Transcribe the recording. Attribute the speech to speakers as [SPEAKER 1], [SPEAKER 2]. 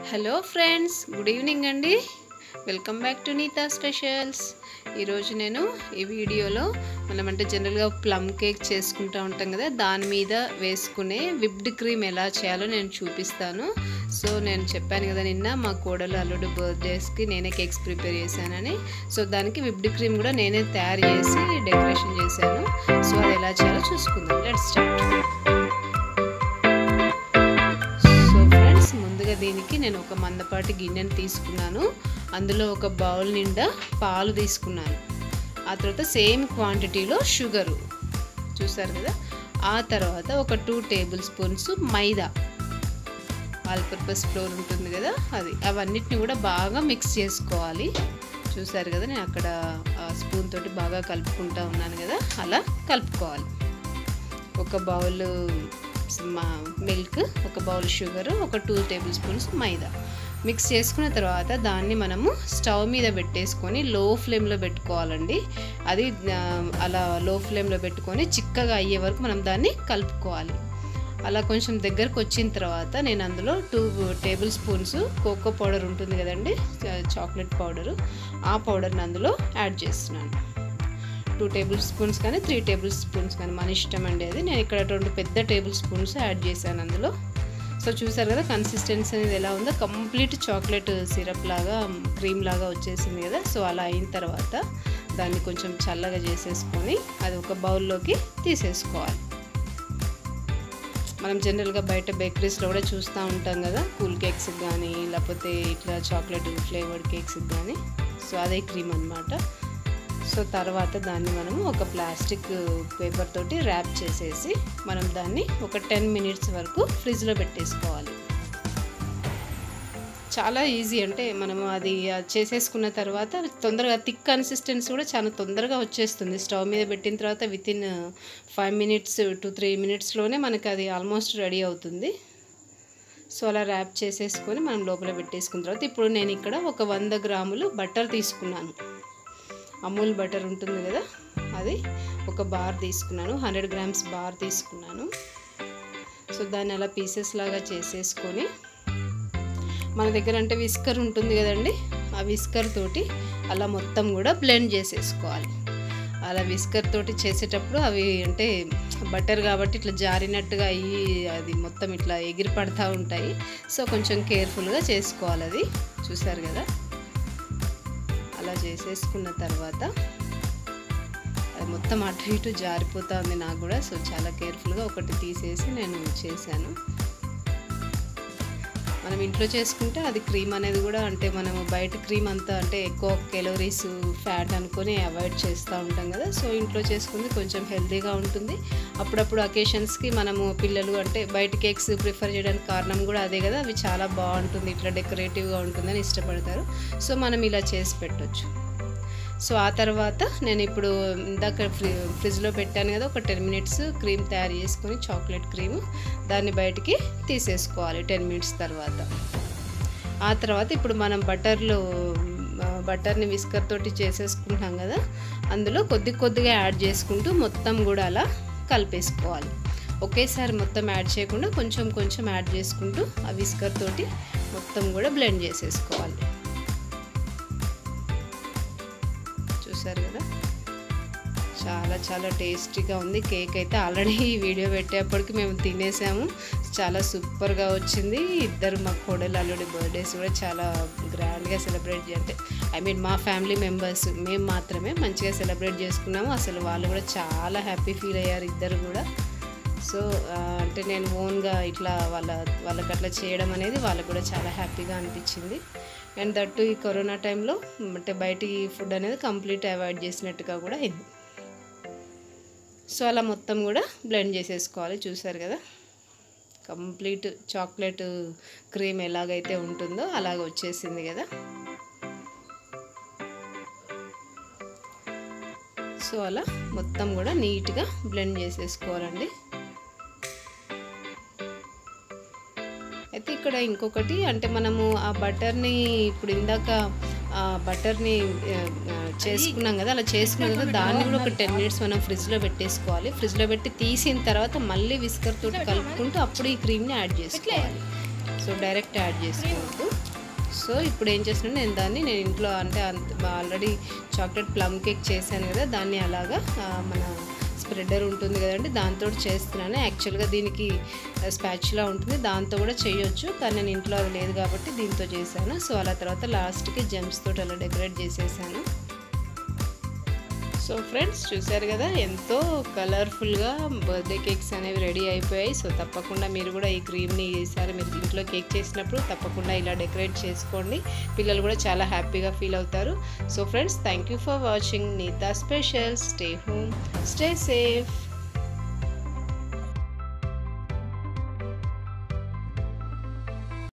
[SPEAKER 1] hello friends good evening అండి welcome back to Neeta specials ఈరోజు నేను ఈ వీడియోలో మనం అంటే జనరల్గా ప్లమ్ కేక్ చేసుకుంటూ ఉంటాం కదా దాని మీద వేసుకునే విప్డ్ క్రీమ్ ఎలా చేయాలో నేను చూపిస్తాను సో నేను చెప్పాను కదా నిన్న మా కోడలు అల్లుడు బర్త్డేస్కి నేనే కేక్స్ ప్రిపేర్ చేశానని సో దానికి విప్డ్ క్రీమ్ కూడా నేనే తయారు చేసి డెకరేషన్ చేశాను సో అది ఎలా చేయాలో చూసుకుందాం లెట్ స్టార్ట్ సో ఫ్రెండ్స్ ముందుగా దీనికి నేను ఒక మందపాటి గిన్నెను తీసుకున్నాను అందులో ఒక బౌల్ నిండా పాలు తీసుకున్నాను ఆ తర్వాత సేమ్ క్వాంటిటీలో షుగరు చూసారు కదా ఆ తర్వాత ఒక two tablespoons maida all purpose flour ఉంటుంది కదా అది అవన్నిటిని కూడా బాగా మిక్స్ చేసుకోవాలి చూసారు కదా నేను అక్కడ స్పూన్ తోటి బాగా కలుపుకుంటా ఉన్నాను కదా అలా కలుపుకోవాలి ఒక బౌల్ మిల్క్ ఒక బౌల్ షుగర్ ఒక two tablespoons maida mix చేసుకున్న తర్వాత దాన్ని మనము స్టవ్ మీద పెట్టేసుకొని లో ఫ్లేమ్లో పెట్టుకోవాలండి అది అలా లో ఫ్లేమ్లో పెట్టుకొని చిక్కగా అయ్యే వరకు మనం దాన్ని కలుపుకోవాలి అలా కొంచెం దగ్గరకు వచ్చిన తర్వాత నేను అందులో two tablespoons cocoa powder ఉంటుంది కదండి చాక్లెట్ పౌడరు ఆ పౌడర్ని అందులో యాడ్ చేస్తున్నాను టూ టేబుల్ స్పూన్స్ కానీ త్రీ టేబుల్ స్పూన్స్ కానీ మన ఇష్టం అండి అది నేను ఇక్కడ రెండు పెద్ద టేబుల్ స్పూన్స్ యాడ్ చేశాను అందులో సో చూసారు కదా కన్సిస్టెన్సీ అనేది ఎలా ఉందో కంప్లీట్ చాక్లెట్ సిరప్ లాగా క్రీమ్ లాగా వచ్చేసింది కదా సో అలా అయిన తర్వాత దాన్ని కొంచెం చల్లగా చేసేసుకొని అది ఒక బౌల్లోకి తీసేసుకోవాలి మనం జనరల్గా బయట బేకరీస్లో కూడా చూస్తూ ఉంటాం కదా కూల్ కేక్స్ కానీ లేకపోతే ఇట్లా చాక్లెట్ ఫ్లేవర్డ్ కేక్స్ కానీ సో అదే క్రీమ్ అనమాట సో తర్వాత దాన్ని మనము ఒక ప్లాస్టిక్ పేపర్ తోటి ర్యాప్ చేసేసి మనం దాన్ని ఒక టెన్ మినిట్స్ వరకు ఫ్రిడ్జ్లో పెట్టేసుకోవాలి చాలా ఈజీ అంటే మనము అది చేసేసుకున్న తర్వాత తొందరగా థిక్ కన్సిస్టెన్సీ కూడా చాలా తొందరగా వచ్చేస్తుంది స్టవ్ మీద పెట్టిన తర్వాత within five minutes to three మినిట్స్లోనే మనకి అది ఆల్మోస్ట్ రెడీ అవుతుంది సో అలా ర్యాప్ చేసేసుకొని మనం లోపల పెట్టేసుకున్న తర్వాత ఇప్పుడు నేను ఇక్కడ ఒక వంద గ్రాములు బటర్ తీసుకున్నాను అమూల్ బటర్ ఉంటుంది కదా అది ఒక బార్ తీసుకున్నాను హండ్రెడ్ గ్రామ్స్ బార్ తీసుకున్నాను సో దాన్ని అలా పీసెస్ లాగా చేసేసుకొని మన దగ్గర అంటే విస్కర్ ఉంటుంది కదండి ఆ విస్కర్ తోటి అలా మొత్తం కూడా బ్లెండ్ చేసేసుకోవాలి అలా విస్కర్ తోటి చేసేటప్పుడు అవి అంటే బటర్ కాబట్టి ఇట్లా జారినట్టుగా అయ్యి అది మొత్తం ఇట్లా ఎగిరి పడుతూ ఉంటాయి సో కొంచెం కేర్ఫుల్గా చేసుకోవాలి అది చూసారు కదా అలా చేసేసుకున్న తర్వాత అది మొత్తం అటు ఇటు జారిపోతూ ఉంది నాకు కూడా సో చాలా కేర్ఫుల్గా ఒకటి తీసేసి నేను చేశాను మనం ఇంట్లో చేసుకుంటే అది క్రీమ్ అనేది కూడా అంటే మనము బయట క్రీమ్ అంతా అంటే ఎక్కువ కెలోరీస్ ఫ్యాట్ అనుకొని అవాయిడ్ చేస్తూ ఉంటాం కదా సో ఇంట్లో చేసుకుంది కొంచెం హెల్తీగా ఉంటుంది అప్పుడప్పుడు అకేషన్స్కి మనము పిల్లలు అంటే బయట కేక్స్ ప్రిఫర్ చేయడానికి కారణం కూడా అదే కదా అవి చాలా బాగుంటుంది ఇట్లా డెకరేటివ్గా ఉంటుందని ఇష్టపడతారు సో మనం ఇలా చేసి పెట్టవచ్చు సో ఆ తర్వాత నేను ఇప్పుడు ఇందాక ఫ్రి ఫ్రిడ్జ్లో పెట్టాను కదా ఒక టెన్ మినిట్స్ క్రీమ్ తయారు చేసుకొని చాక్లెట్ క్రీమ్ దాన్ని బయటికి తీసేసుకోవాలి టెన్ మినిట్స్ తర్వాత ఆ తర్వాత ఇప్పుడు మనం బటర్లో బటర్ని విస్కర్ తోటి చేసేసుకుంటాం కదా అందులో కొద్ది కొద్దిగా యాడ్ చేసుకుంటూ మొత్తం కూడా అలా కలిపేసుకోవాలి ఒకేసారి మొత్తం యాడ్ చేయకుండా కొంచెం కొంచెం యాడ్ చేసుకుంటూ ఆ విస్కర్ తోటి మొత్తం కూడా బ్లెండ్ చేసేసుకోవాలి చూసారు కదా చాలా చాలా టేస్టీగా ఉంది కేక్ అయితే ఆల్రెడీ ఈ వీడియో పెట్టేప్పటికి మేము తినేసాము చాలా సూపర్గా వచ్చింది ఇద్దరు మా కోడలు అల్లుడి బర్త్డేస్ కూడా చాలా గ్రాండ్గా సెలబ్రేట్ అంటే ఐ మీన్ మా ఫ్యామిలీ మెంబర్స్ మేము మాత్రమే మంచిగా సెలబ్రేట్ చేసుకున్నాము అసలు వాళ్ళు కూడా చాలా హ్యాపీ ఫీల్ అయ్యారు ఇద్దరు కూడా సో అంటే నేను ఓన్గా ఇట్లా వాళ్ళ వాళ్ళకి అట్లా చేయడం అనేది వాళ్ళకు కూడా చాలా హ్యాపీగా అనిపించింది అండ్ దట్టు ఈ కరోనా టైంలో అంటే బయటి ఫుడ్ అనేది కంప్లీట్ అవాయిడ్ చేసినట్టుగా కూడా అయింది సో అలా మొత్తం కూడా బ్లెండ్ చేసేసుకోవాలి చూసారు కదా కంప్లీట్ చాక్లెట్ క్రీమ్ ఎలాగైతే ఉంటుందో అలాగ వచ్చేసింది కదా సో అలా మొత్తం కూడా నీట్గా బ్లెండ్ చేసేసుకోవాలండి అయితే ఇక్కడ ఇంకొకటి అంటే మనము ఆ బటర్ని ఇప్పుడు ఇందాక బటర్ని చేసుకున్నాం కదా అలా చేసుకున్నాం కదా దాన్ని కూడా ఒక టెన్ మినిట్స్ మనం ఫ్రిడ్జ్లో పెట్టేసుకోవాలి ఫ్రిడ్జ్లో పెట్టి తీసిన తర్వాత మళ్ళీ విస్కర్ తోటి కలుపుకుంటూ అప్పుడు ఈ క్రీమ్ని యాడ్ చేసుకోవాలి సో డైరెక్ట్ యాడ్ చేసుకోవద్దు సో ఇప్పుడు ఏం చేస్తున్నాను నేను దాన్ని నేను ఇంట్లో అంటే అంత ఆల్రెడీ చాక్లెట్ ప్లమ్ కేక్ చేశాను కదా దాన్ని అలాగా ఆ, మన స్ప్రెడర్ ఉంటుంది కదండి దాంతో చేస్తున్నాను యాక్చువల్గా దీనికి స్పాచ్లా ఉంటుంది దాంతో కూడా చేయొచ్చు కానీ నేను ఇంట్లో అది లేదు కాబట్టి దీంతో చేశాను సో అలా తర్వాత లాస్ట్కి జెమ్స్ తోటి అలా డెకరేట్ చేసేసాను సో ఫ్రెండ్స్ చూసారు కదా ఎంతో కలర్ఫుల్గా బర్త్డే కేక్స్ అనేవి రెడీ అయిపోయాయి సో తప్పకుండా మీరు కూడా ఈ క్రీమ్ని ఈసారి మీరు ఇంట్లో కేక్ చేసినప్పుడు తప్పకుండా ఇలా డెకరేట్ చేసుకోండి పిల్లలు కూడా చాలా హ్యాపీగా ఫీల్ అవుతారు so friends thank you for watching Neeta special stay home stay safe